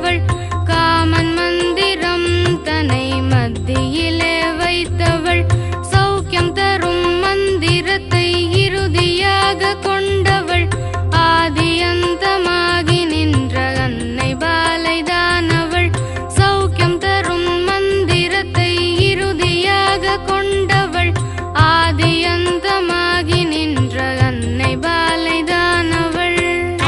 கொண்டவள் காமன் மந்திரம் தன்னை மத்தியிலே வைத்தவள் சௌக்கியம் தரும் மந்திரத்தை இறுதியாக கொண்டவள் ஆதி அந்தமாகி நின்ற அன்னை பாலைதானவள் சௌக்கியம் தரும் மந்திரத்தை இறுதியாக கொண்டவள் ஆதி அந்தமாகி நின்ற அன்னை பாலைதானவள்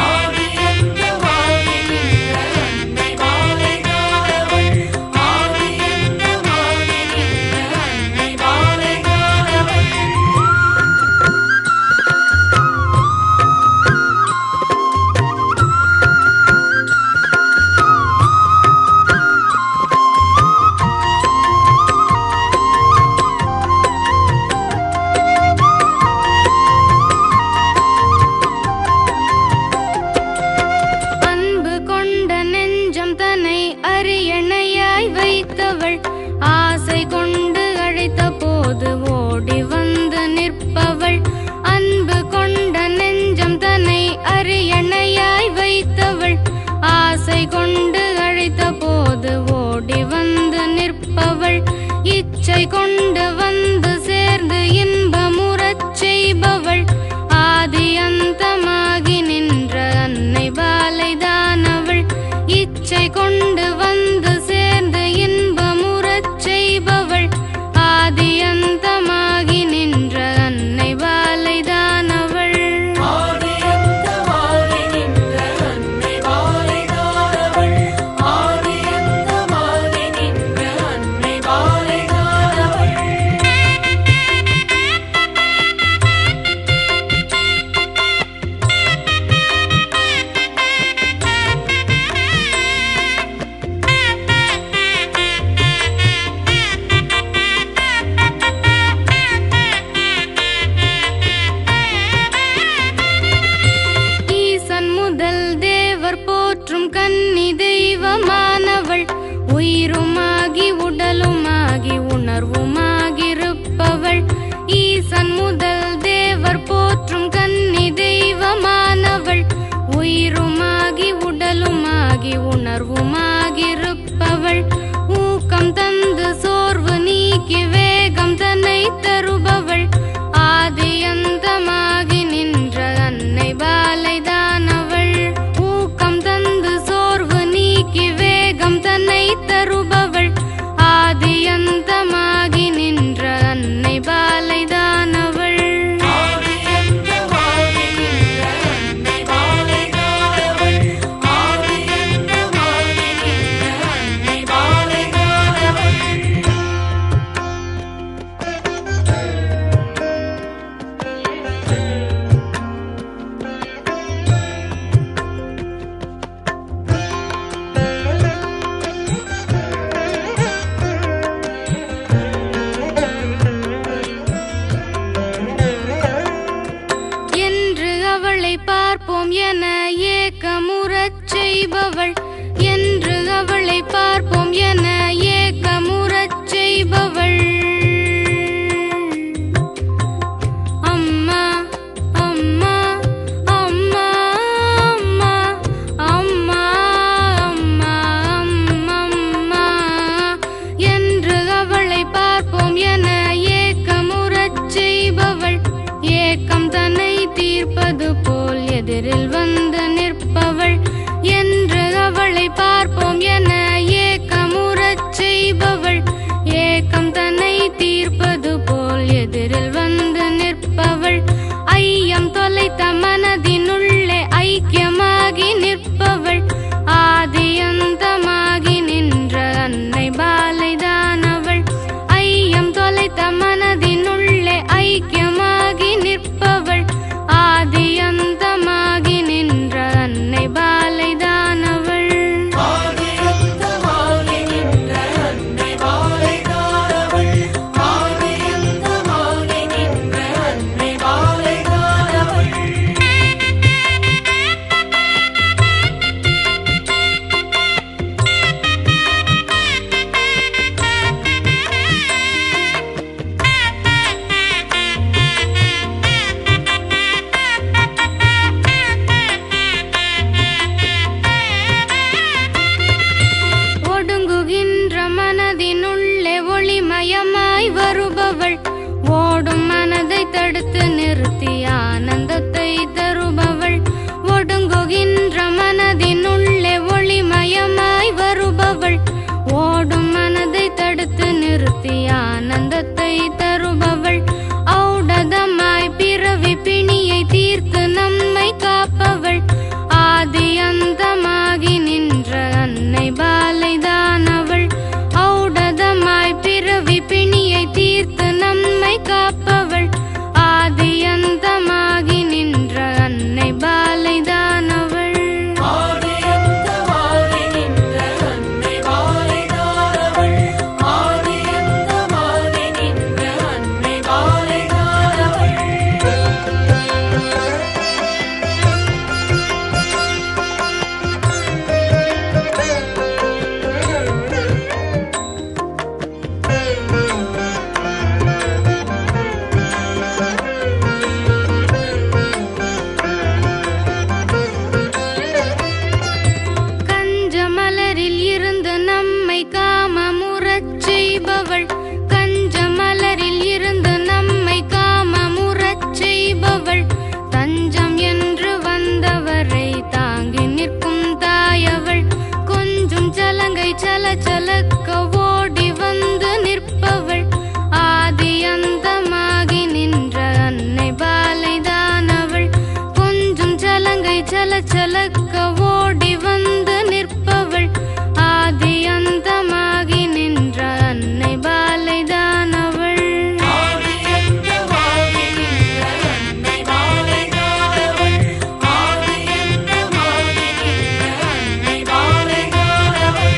அன்பு கொண்ட நெஞ்சம் தன்னை அரியணையாய் வைத்தவள் ஆசை கொண்டு அழைத்த போது ஓடி வந்து நிற்பவள் அன்பு கொண்ட நெஞ்சம் தன்னை அரியணையாய் வைத்தவள் ஆசை கொண்டு அழைத்த போது ஓடி வந்து நிற்பவள் இச்சை கொண்டு வந்து சேர்ந்து இன்பமுறச் செய்பவள் ஆதி அந்தமாகி நின்ற அன்னை பாலைதானவள் இச்சை கொண்டு வந்து சேர்ந்து இன்பமுறச் செய்பவள் ஆதி அந்தமாகி நின்ற அன்னை பாலைதானவள் ஈசன் முதல் தேவர் போற்றும் கன்னி தெய்வமானவள் உயிருமாகி உடலுமாகி உணர்வுமாகிருப்பவள் ஈசன் முதல் தேவர் போற்றும் கன்னி தெய்வமானவள் உயிருமாகி உடலுமாகி உணர்வுமாகிருப்பவள் ஊக்கம் தந்து சோர்வு நீக்கி வேகம் தன்னை தருபவள் ஆதி அந்தமாகி நின்ற அன்னை பாலைதானவள் ஊக்கம் தந்து சோர்வு நீக்கி வேகம் தன்னை தருபவள் ஆதி அந்தமாகி நின்ற அன்னை பாலைதானவள் என்று அவளை பார்ப்போம் என ஏக்கமுறச் செய்பவள் என்று அவளை பார்ப்போம் என ஏக்கமுறச் செய்பவள் அம்மா அம்மா அம்மா அம்மா அம்மா அம்மா அம்மம்மா என்று அவளை பார்ப்போம் என ஏக்கமுறச் செய்பவள் ஏக்கம் தன்னை தீர்ப்பது போல் எதிரில் வந்து நிற்பவள் என்று அவளை பார்ப்போம் என ஏக்கமுறச் செய்பவள் ஏக்கம் தன்னை தீர்ப்பது போல் எதிரில் வந்து நிற்பவள் ஐயம் தொலைத்த மனதினுள்ளே ஐக்கியமாகி நிற்பவள் ஆதி அந்தமாகி நின்ற அன்னை பாலைதானவள் ஐயம் தொலைத்த மனதினுள்ளே ஐக்கியமாகி நிற்பவள் ஆதி அந்தமாகி நின்ற அன்னை பாலைதானவள் ஆதி தடுத்து நிறுத்தி ஆனந்தத்தை தருபவள் ஒடுங்குகின்ற மனதினுள்ளே ஒளிமயமாய் வருபவள் ஓடும் மனதை தடுத்து நிறுத்தி ஆனந்தத்தை தருபவள் ஔடதமாய் பிறவி பிணியை தீர்த்து நம்மை காப்பவள் ஆதி அந்தமாகி நின்ற அன்னை பாலைதானவள் ஔடதமாய் பிறவி பிணியை தீர்த்து நம்மை காப்பவள் ஆதி அந்தமாகி நின்ற அன்னை பாலைதானவள் ஆதியந்தமாகி நின்ற அன்னை பாலைதானவள் ஆதியந்தமாகி நின்ற அன்னை பாலைதானவள் கஞ்சமலரில் இருந்து நம்மை காமமுறச் செய்பவள் கஞ்சமலரில் இருந்து நம்மை காமமுறச் செய்பவள் தஞ்சம் என்று வந்தவரை தாங்கி நிற்கும் தாயவள் கொஞ்சம் சலங்கை சல சலக்க ஓடி வந்து நிற்பவள் ஆதி அந்தமாகி நின்ற அன்னை பாலைதானவள் கொஞ்சம் சலங்கை சல சலக்க ஓடி வந்து நிற்பவள் ஆதி அந்தமாகி நின்ற அன்னை பாலைதானவள் ஆதியந்தமாகி நின்ற அன்னை பாலைதானவள் ஆதியந்தமாகி நின்ற அன்னை பாலைதானவள்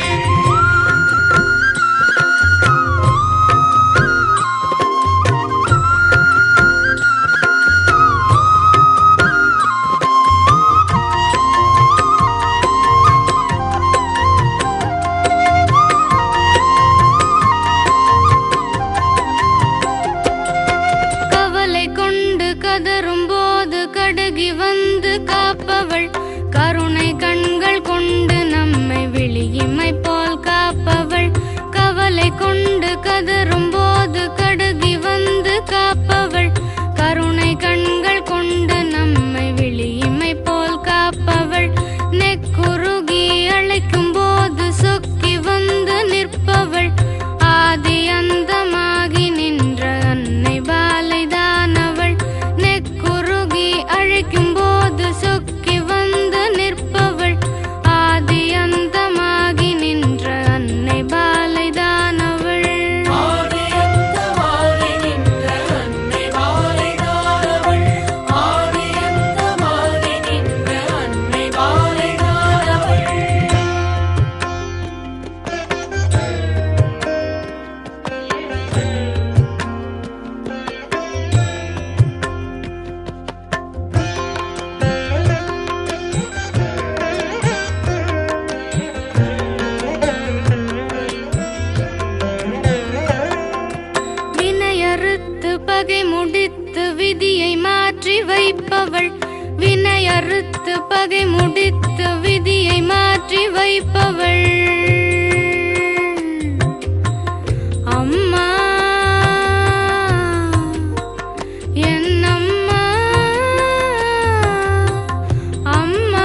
கவலை கொண்டு கதறும் போது கடுகி வந்து காப்பவள் கருணை கண்கள் கொண்டு நம்மை விழியிமை போல் காப்பவள் கவலை கொண்டு கதறும் போது கடுகி வந்து காப்பவள் கருணை கண்கள் கொண்டு நம்மை விழியிமை போல் காப்பவள் நெக்குருகி அழைக்கும் போது சொக்கி வந்து நிற்பவள் ஆதி அந்தமாகி நின்ற அன்னை பாலைதானவள் நெக்குருகி அழைக்கும் போது சொக்கி வந்து நிற்பவள் ஆதி அந்தமாகி நின்ற அன்னை பாலைதானவள் ஆதியந்தமாகி நின்ற அன்னை பாலைதானவள் ஆதியந்தமாகி நின்ற அன்னை பாலைதானவள் வினையறுத்து பகை முடித்து விதியை மாற்றி வைப்பவள் வினையறுத்து பகை முடித்து விதியை மாற்றி வைப்பவள் அம்மா என் அம்மா அம்மா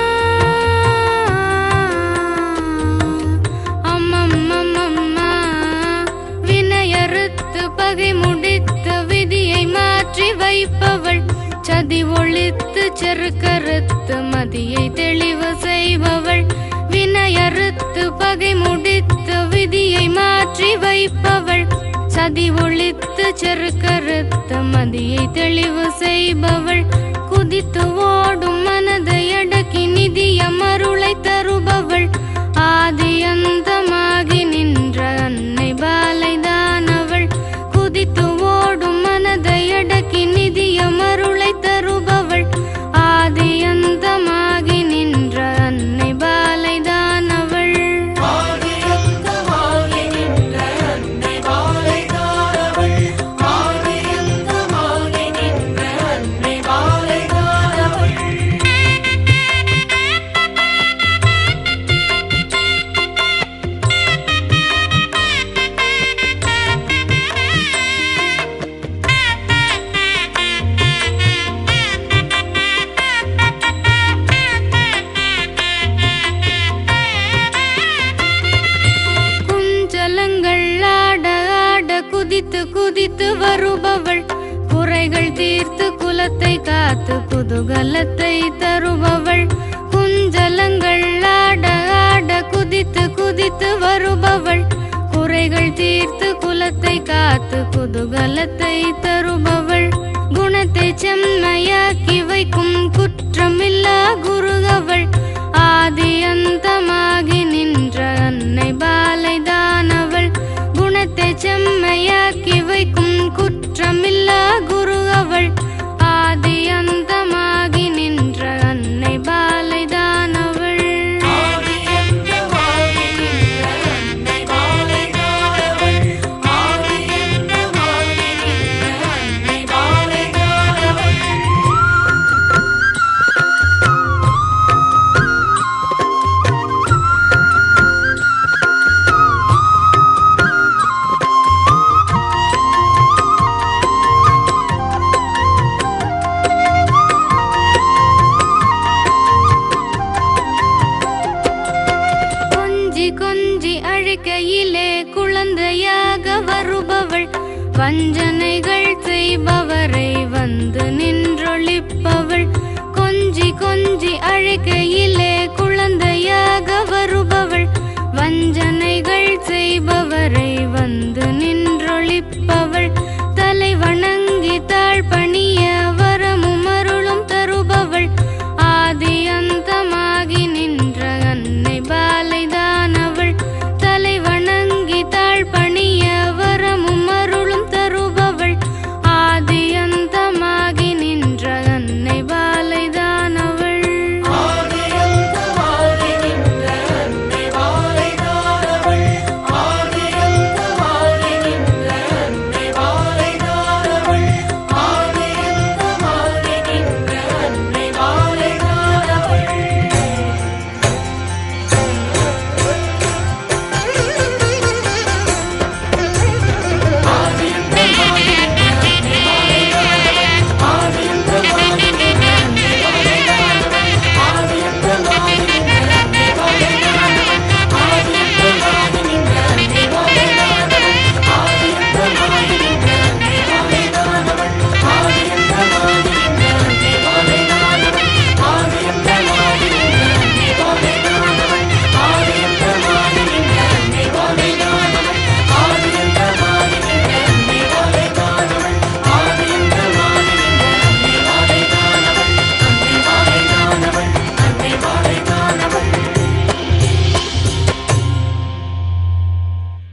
அம்மம்மம்மம்மா வினையறுத்து பகை முடித்து விதியை மாற்றி வைப்பவள் சதி ஒழித்து செருக்கறுத்து மதியை தெளிவு செய்பவள் வினையறுத்து பகை முடித்து விதியை மாற்றி வைப்பவள் சதி ஒழித்து செருக்கறுத்து மதியை தெளிவு செய்பவள் குதித்து ஓடும் மனதை அடக்கி நிதிய மருளை தருபவள் ஆதி அந்தமாகி நின்ற அன்னை பாலைதானவள் குதித்து ஓடும் மனதை அடக்கி நிதிய மருளை தருபவள் ஆதி அந்தமாகி நின்ற அன்னை பாலைதானவள் ஆதியந்தமாகி நின்ற அன்னை பாலைதானவள் ஆதியந்தமாகி நின்ற அன்னை பாலைதானவள் ஆ குதித்து குதித்து வருபவள் குறைகள் தீர்த்து குலத்தை காத்து குதூகலத்தை தருபவள் குஞ்சலங்கள் ஆட ஆட குதித்து குதித்து வருபவள் குறைகள் தீர்த்து குலத்தை காத்து குதூகலத்தை தருபவள் குணத்தை செம்மையாக்கி வைக்கும் குற்றமில்லா குருகவள் ஆதி அந்தமாகி நின்ற அன்னை பாலை தானவள் குணத்தை செம்மையாக்கி வைக்கும் குற்றமில்லா குரு அவள் ஆதி அந்தமாகி நின்ற அன்னை பாலை தானவள் ஆதியந்தமாகி நின்ற அன்னை பாலைதானவள். ஆதியந்தமாகி நின்ற அன்னை பாலைதானவள். கொஞ்சி கொஞ்சி அழைக்கையிலே குழந்தையாக வருபவள் வஞ்சனைகள் செய்பவரை வந்து நின்றொழிப்பவள் கொஞ்சி கொஞ்சி அழைக்கையிலே குழந்தை